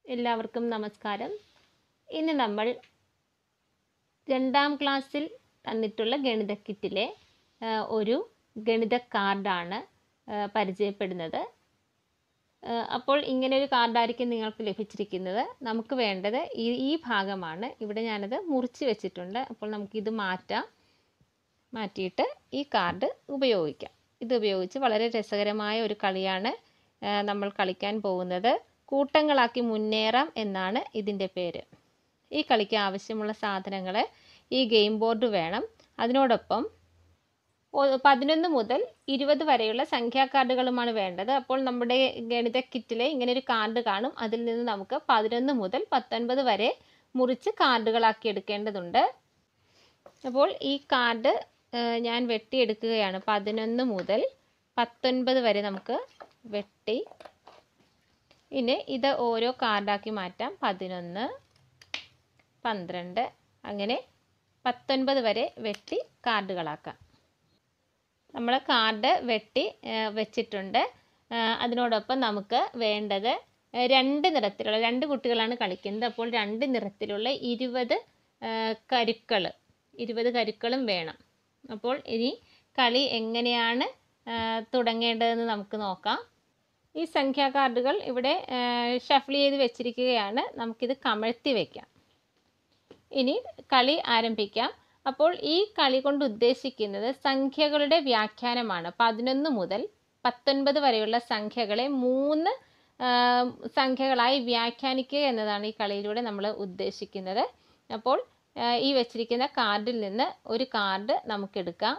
എല്ലാവർക്കും നമസ്കാരം ഇന്ന് നമ്മൾ രണ്ടാം ക്ലാസ്സിൽ തന്നിട്ടുള്ള ഗണിത കിറ്റിലെ ആ, ഒരു ഗണിത കാർഡാണ് ആ, പരിചയപ്പെടുന്നത് ആ, അപ്പോൾ ഇങ്ങനെ ഒരു കാർഡായിരിക്കും നിങ്ങൾക്ക് ലഭിച്ചിരിക്കുന്നത് നമുക്ക് വേണ്ടത് ഈ ഈ ഭാഗമാണ് ഇവിടെ ഞാനത് മുറിച്ച് വെച്ചിട്ടുണ്ട് അപ്പോൾ നമുക്കിത് മാറ്റാം മാറ്റിയിട്ട് ഈ കാർഡ് ഉപയോഗിക്കാം ഇത് ഉപയോഗിച്ച് വളരെ രസകരമായ ഒരു കളിയാണ് ആ, നമ്മൾ കളിക്കാൻ പോകുന്നത് കൂട്ടങ്ങളാക്കി മുന്നേറാം എന്നാണ് ഇതിൻ്റെ പേര് ഈ കളിക്ക് ആവശ്യമുള്ള സാധനങ്ങൾ ഈ ഗെയിം ബോർഡ് വേണം അതിനോടൊപ്പം ഒ- പതിനൊന്ന് മുതൽ ഇരുപത് വരെയുള്ള സംഖ്യാ കാർഡുകളുമാണ് വേണ്ടത് അപ്പോൾ നമ്മുടെ ഗണിത കിറ്റിൽ ഇങ്ങനെ ഒരു കാർഡ് കാണും അതിൽ നിന്ന് നമുക്ക് പതിനൊന്ന് മുതൽ പത്തൊൻപത് വരെ മുറിച്ച് കാർഡുകളാക്കി എടുക്കേണ്ടതുണ്ട് അപ്പോൾ ഈ കാർഡ് ഏഹ്, ഞാൻ വെട്ടിയെടുക്കുകയാണ് പതിനൊന്ന് മുതൽ പത്തൊൻപത് വരെ നമുക്ക് വെട്ടി ഇനി ഇത് ഓരോ കാർഡാക്കി മാറ്റാം പതിനൊന്ന് പന്ത്രണ്ട് അങ്ങനെ പത്തൊൻപത് വരെ വെട്ടി കാർഡുകളാക്കാം നമ്മൾ കാർഡ് വെട്ടി ഏഹ്, വെച്ചിട്ടുണ്ട് ഏഹ്, അതിനോടൊപ്പം നമുക്ക് വേണ്ടത് ഏഹ്, രണ്ട് നിറത്തിലുള്ള രണ്ട് കുട്ടികളാണ് കളിക്കുന്നത് അപ്പോൾ രണ്ട് നിറത്തിലുള്ള ഇരുപത് കരുക്കൾ ഇരുപത് കരുക്കളും വേണം അപ്പോൾ ഇനി കളി എങ്ങനെയാണ് ഏഹ്, തുടങ്ങേണ്ടതെന്ന് നമുക്ക് നോക്കാം ഈ സംഖ്യാ കാർഡുകൾ ഇവിടെ ഷഫിൾ ചെയ്ത് വെച്ചിരിക്കുകയാണ് നമുക്കിത് കമഴ്ത്തി വയ്ക്കാം ഇനി കളി ആരംഭിക്കാം അപ്പോൾ ഈ കളി കൊണ്ട് ഉദ്ദേശിക്കുന്നത് സംഖ്യകളുടെ വ്യാഖ്യാനമാണ് പതിനൊന്ന് മുതൽ പത്തൊൻപത് വരെയുള്ള സംഖ്യകളെ മൂന്ന് ആ, സംഖ്യകളായി വ്യാഖ്യാനിക്കുക എന്നതാണ് ഈ കളിയിലൂടെ നമ്മൾ ഉദ്ദേശിക്കുന്നത് അപ്പോൾ ആ, ഈ വെച്ചിരിക്കുന്ന കാർഡിൽ നിന്ന് ഒരു കാർഡ് നമുക്കെടുക്കാം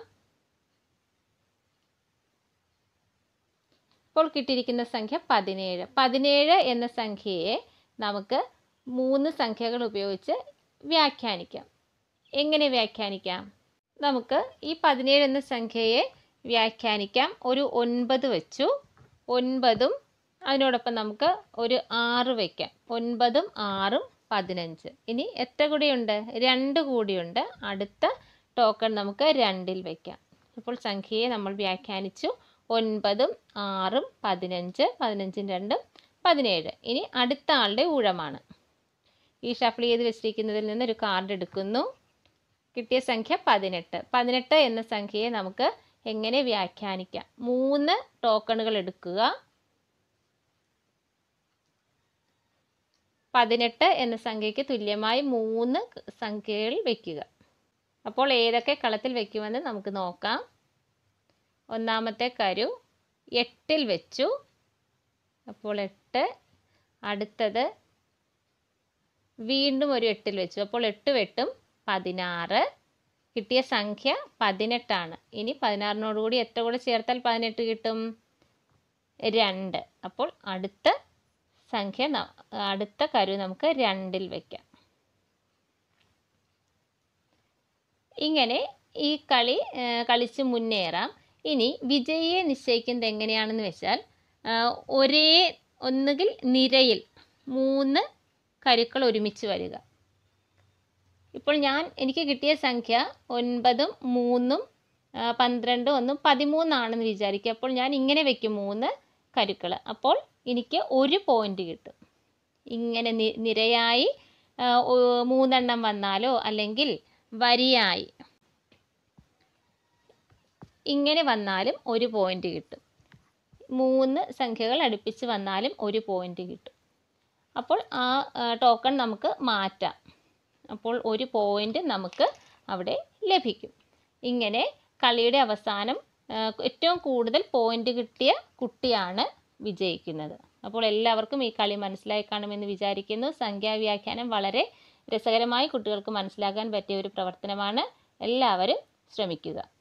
ഇപ്പോൾ കിട്ടിയിരിക്കുന്ന സംഖ്യ പതിനേഴ് പതിനേഴ് എന്ന സംഖ്യയെ നമുക്ക് മൂന്ന് സംഖ്യകൾ ഉപയോഗിച്ച് വ്യാഖ്യാനിക്കാം എങ്ങനെ വ്യാഖ്യാനിക്കാം നമുക്ക് ഈ പതിനേഴ് എന്ന സംഖ്യയെ വ്യാഖ്യാനിക്കാം ഒരു ഒൻപത് വെച്ചു ഒൻപതും അതിനോടൊപ്പം നമുക്ക് ഒരു ആറ് വയ്ക്കാം ഒൻപതും ആറും പതിനഞ്ച് ഇനി എത്ര കൂടിയുണ്ട് രണ്ട് കൂടിയുണ്ട് അടുത്ത ടോക്കൺ നമുക്ക് രണ്ടിൽ വയ്ക്കാം അപ്പോൾ സംഖ്യയെ നമ്മൾ വ്യാഖ്യാനിച്ചു ഒൻപതും ആറും പതിനഞ്ച് പതിനഞ്ചും രണ്ടും പതിനേഴ് ഇനി അടുത്ത ആളുടെ ഊഴമാണ് ഈ ഷഫിൾ ചെയ്ത് വെച്ചിരിക്കുന്നതിൽ നിന്ന് ഒരു കാർഡ് എടുക്കുന്നു കിട്ടിയ സംഖ്യ പതിനെട്ട് പതിനെട്ട് എന്ന സംഖ്യയെ നമുക്ക് എങ്ങനെ വ്യാഖ്യാനിക്കാം മൂന്ന് ടോക്കണുകൾ എടുക്കുക പതിനെട്ട് എന്ന സംഖ്യയ്ക്ക് തുല്യമായി മൂന്ന് സംഖ്യകൾ വയ്ക്കുക അപ്പോൾ ഏതൊക്കെ കളത്തിൽ വയ്ക്കുമെന്ന് നമുക്ക് നോക്കാം ഒന്നാമത്തെ കരു എട്ടിൽ വെച്ചു അപ്പോൾ എട്ട് അടുത്തത് വീണ്ടും ഒരു എട്ടിൽ വെച്ചു അപ്പോൾ എട്ട് വെട്ടും പതിനാറ് കിട്ടിയ സംഖ്യ പതിനെട്ടാണ് ഇനി പതിനാറിനോട് കൂടി എത്ര കൂടെ ചേർത്താൽ പതിനെട്ട് കിട്ടും രണ്ട് അപ്പോൾ അടുത്ത സംഖ്യ ന- അടുത്ത കരു നമുക്ക് രണ്ടിൽ വയ്ക്കാം ഇങ്ങനെ ഈ കളി ആ, കളിച്ച് മുന്നേറാം ഇനി വിജയിയെ നിശ്ചയിക്കുന്നത് എങ്ങനെയാണെന്ന് വെച്ചാൽ ആ, ഒരേ ഒന്നുകിൽ നിരയിൽ മൂന്ന് കരുക്കൾ ഒരുമിച്ച് വരിക ഇപ്പോൾ ഞാൻ എനിക്ക് കിട്ടിയ സംഖ്യ ഒൻപതും മൂന്നും ആ, പന്ത്രണ്ടും ഒന്നും പതിമൂന്നാണെന്ന് വിചാരിക്കുക അപ്പോൾ ഞാൻ ഇങ്ങനെ വെക്കും മൂന്ന് കരുക്കൾ അപ്പോൾ എനിക്ക് ഒരു പോയിന്റ് കിട്ടും ഇങ്ങനെ നി നിരയായി ആ, ഒ- മൂന്നെണ്ണം വന്നാലോ അല്ലെങ്കിൽ വരിയായി ഇങ്ങനെ വന്നാലും ഒരു പോയിന്റ് കിട്ടും മൂന്ന് സംഖ്യകൾ അടുപ്പിച്ച് വന്നാലും ഒരു പോയിന്റ് കിട്ടും അപ്പോൾ ആ ടോക്കൺ നമുക്ക് മാറ്റാം അപ്പോൾ ഒരു പോയിന്റ് നമുക്ക് അവിടെ ലഭിക്കും ഇങ്ങനെ കളിയുടെ അവസാനം ആ, ഏറ്റവും കൂടുതൽ പോയിന്റ് കിട്ടിയ കുട്ടിയാണ് വിജയിക്കുന്നത് അപ്പോൾ എല്ലാവർക്കും ഈ കളി മനസ്സിലായി കാണുമെന്ന് വിചാരിക്കുന്നു സംഖ്യാവ്യാഖ്യാനം വളരെ രസകരമായി കുട്ടികൾക്ക് മനസ്സിലാക്കാൻ പറ്റിയ ഒരു പ്രവർത്തനമാണ് എല്ലാവരും ശ്രമിക്കുക